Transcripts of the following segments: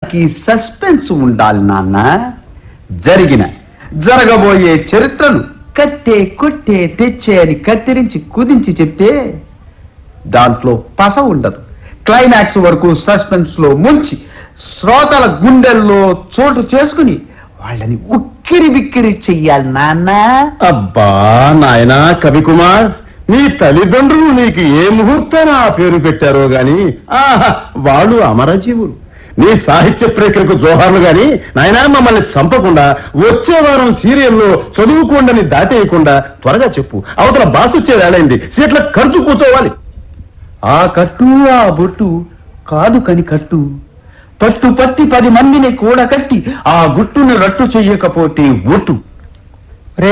ఈ సస్పెన్స్ ఉండాలి నాన్న జరిగిన జరగబోయే చరిత్రను కట్టే కొట్టే తెచ్చే అని కత్తిరించి కుదించి చెప్తే దాంట్లో పస ఉండదు క్లైమాక్స్ వరకు సస్పెన్స్ లో ముంచి శ్రోతల గుండెల్లో చోటు చేసుకుని వాళ్ళని ఉక్కిరి బిక్కిరి చెయ్యాలి నాన్న అబ్బా నాయనా కవికుమార్ నీ తల్లిదండ్రులు నీకు ఏ ముహూర్తాన ఆ పేరు పెట్టారో గాని ఆహా వాళ్ళు అమరజీవులు నీ సాహిత్య ప్రేక్షకు జోహార్లు గాని నాయనా మమ్మల్ని చంపకుండా వచ్చే వారం సీరియల్లో చదువుకోండని దాటేయకుండా త్వరగా చెప్పు అవతల బాస్ వచ్చే వేళైంది సీట్ల ఖర్చు కూర్చోవాలి ఆ కట్టు ఆ బొట్టు కాదు కని కట్టు పట్టు పట్టి పది మందిని కూడా కట్టి ఆ గుట్టును రట్టు చెయ్యకపోతే ఒట్టు రే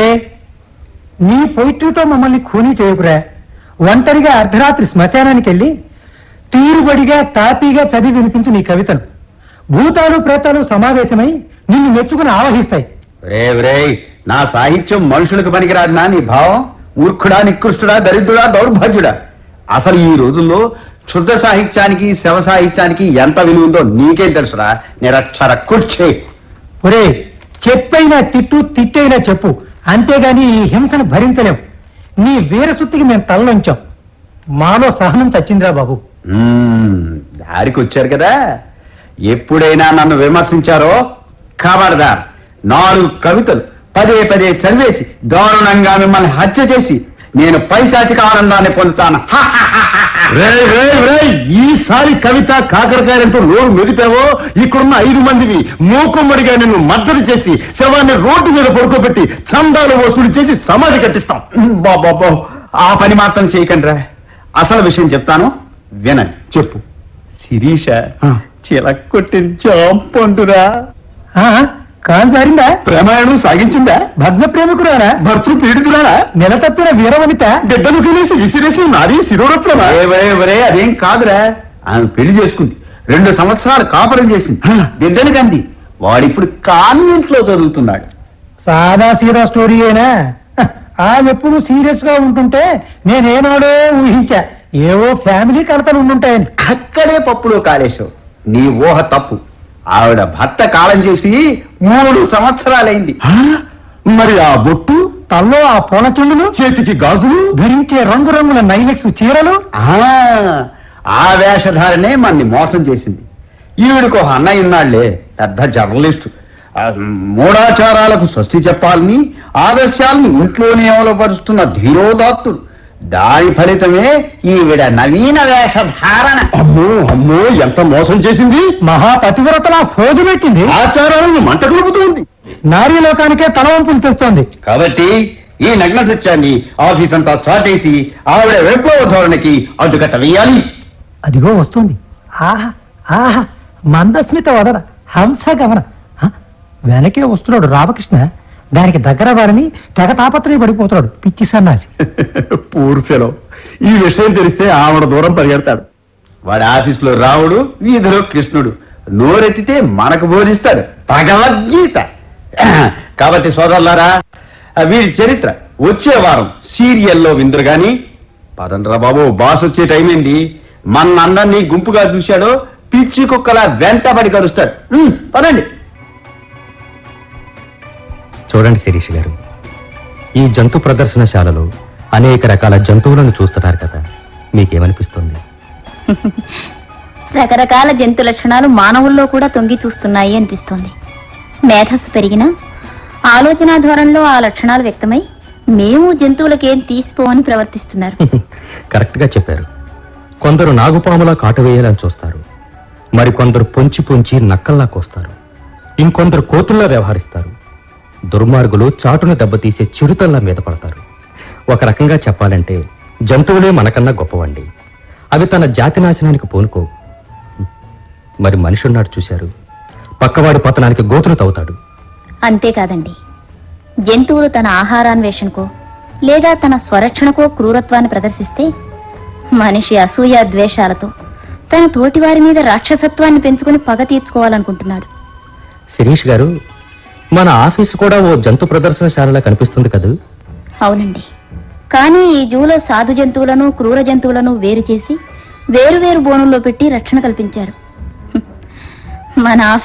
నీ పొయిట్రీతో మమ్మల్ని ఖూనీ చేయకురా ఒంటరిగా అర్ధరాత్రి శ్మశానానికి వెళ్ళి తీరుబడిగా తాపీగా చదివి వినిపించు నీ కవితను భూతాలు ప్రేతాలు సమావేశమై నిన్ను మెచ్చుకుని ఆవహిస్తాయి రే రే నా సాహిత్యం మనుషులకు పనికిరాదు నా నీ భావం మూర్ఖుడా నికృష్టుడా దరిద్రుడా దౌర్భాగ్యుడా అసలు ఈ రోజుల్లో క్షుద్ర సాహిత్యానికి శవ సాహిత్యానికి ఎంత విలువ ఉందో నీకేం తెలుసురా నిరక్షర కుర్చే ఒరే చెప్పైనా తిట్టు తిట్టైనా చెప్పు అంతేగాని ఈ హింసను భరించలేం నీ వీరసుత్తికి మేము తలలోంచాం మాలో సహనం చచ్చిందిరా బాబు మ్మ్, దారికి వచ్చారు కదా ఎప్పుడైనా నన్ను విమర్శించారో ఖబర్దార్ నాలుగు కవితలు పదే పదే చదివేసి దారుణంగా మిమ్మల్ని హత్య చేసి నేను పైశాచిక ఆనందాన్ని పొందుతాను హా, హా, హా, హా, హా. రేయ్, రేయ్, రేయ్, ఈసారి కవిత కాకరకాయలంటూ నోరు మెదిపావో ఇక్కడున్న ఐదు మందివి మూకుమ్మడిగా నిన్ను మద్దతు చేసి శవాన్ని రోడ్డు మీద పడుకోబెట్టి చందాలు వసూలు చేసి సమాధి కట్టిస్తాం బాబా ఆ పని మాత్రం చేయకండి రా అసలు విషయం చెప్తాను వినండి చెప్పు శిరీష ఆ. చిలక్కొట్టిన చాంపండురా ఆ, కాన్ సారిందా ప్రమాణం సాగించిందా భగ్న ప్రేమికురారా భర్తృ పీడితురారా నెలతప్పిన వీరవనిత బిడ్డను తినేసి విసిరేసి నారీ శిరోరత్నమా ఒరే, ఒరే, ఒరే, అదేం కాదురా ఆమె పెళ్లి చేసుకుంది రెండు సంవత్సరాలు కాపురం చేసింది బిడ్డని కంది వాడిప్పుడు కాన్వెంట్ లో చదువుతున్నాడు సాదా సీదా స్టోరీ అయినా ఆమె ఎప్పుడు సీరియస్ గా ఉంటుంటే నేనేనాడో ఊహించా ఏవో ఫ్యామిలీ కలతలు ఉండుంటాయని అక్కడే పప్పులో కాలేశావు నీ ఊహ తప్పు ఆవిడ భర్త కాలం చేసి మూడు సంవత్సరాలైంది ఆ? మరి ఆ బొట్టు తల్లో ఆ పూల చుండులు చేతికి గాజులు ధరించే రంగురంగుల నైలెక్స్ చీరలు ఆ, ఆ వేషధారనే మన్ని మోసం చేసింది ఈవిడికి ఒక అన్నయ్య ఉన్నాళ్లే పెద్ద జర్నలిస్టు ఆ, మూఢాచారాలకు స్వస్తి చెప్పాలని ఆదర్శాలని ఇంట్లోనే అమలుపరుస్తున్న ధీరోదాత్తుడు దాని ఫలితమే ఈవిడ నవీన వేషధారణ అమ్మో అమ్మో ఎంత మోసం చేసింది మహాపతివ్రతల ఫోజు పెట్టింది ఆచారాలను మంట కలుపుతోంది నారీ లోకానికే తలవంపులు తెస్తోంది కాబట్టి ఈ నగ్న సత్యాన్ని ఆఫీస్ అంతా చాటేసి ఆవిడ విప్లవ ధోరణికి అడ్డుకట్ట వేయాలి అదిగో వస్తుంది ఆహా ఆహా మందస్మిత వదన హంస గమన హ? వెనకే వస్తున్నాడు రామకృష్ణ దానికి దగ్గర వారిని తెగ తాపత్రయ పడిపోతున్నాడు పిచ్చి సన్నాసి పూర్ఫెలో ఈ విషయం తెలిస్తే ఆవిడ దూరం పరిగెడతాడు వాడి ఆఫీసులో రావుడు వీధిలో కృష్ణుడు నోరెత్తితే మనకు బోధిస్తాడు భగవద్గీత కాబట్టి సోదరులారా ఆ వీరి చరిత్ర వచ్చే వారం సీరియల్లో విందరు గాని పదండ్రా బాబు బాస్ వచ్చే టైం ఏంది మన అందరినీ గుంపుగా చూశాడో పిచ్చి కుక్కలా వెంటబడి కలుస్తాడు ఉమ్, పదండి చూడండి శిరీష్ గారు ఈ జంతు ప్రదర్శనశాలలో అనేక రకాల జంతువులను చూస్తున్నారు కదా మీకేమనిపిస్తుంది రకరకాల జంతు లక్షణాలు మానవుల్లో కూడా తొంగి చూస్తున్నాయి అనిపిస్తోంది మేధస్సు పెరిగినా ఆలోచన ధోరణిలో ఆ లక్షణాలు వ్యక్తమై మేము జంతువులకేం తీసిపోవని ప్రవర్తిస్తున్నారు కరెక్ట్గా చెప్పారు కొందరు నాగుపాములా కాటు వేయాలని చూస్తారు మరికొందరు పొంచి పొంచి నక్కల్లా కోస్తారు ఇంకొందరు కోతుల్లా వ్యవహరిస్తారు దుర్మార్గులు చాటును దెబ్బతీసే చిరుతల్లా మీద పడతారు ఒక రకంగా చెప్పాలంటే జంతువులే మనకన్నా గొప్పవండి అవి తన జాతి నాశనానికి పూనుకో మరి మనిషి ఉన్నాడు చూశారు పక్కవాడి పతనానికి గోతులు తవ్వుతాడు అంతేకాదండి జంతువులు తన ఆహారాన్వేషణకో లేదా తన స్వరక్షణకో క్రూరత్వాన్ని ప్రదర్శిస్తే మనిషి అసూయ ద్వేషాలతో తన తోటివారి మీద రాక్షసత్వాన్ని పెంచుకుని పగ తీర్చుకోవాలనుకుంటున్నాడు శిరీష్ గారు మన ఆఫీసు కూడా ఓ జంతు ప్రదర్శనశాలలా కనిపిస్తుంది కదూ అవునండి కానీ ఈ జూలో సాధు జంతువులను క్రూర జంతువులను వేరు చేసి వేరు వేరు బోనుల్లో పెట్టి రక్షణ కల్పించారు హ్మ్. మన ఆఫీస్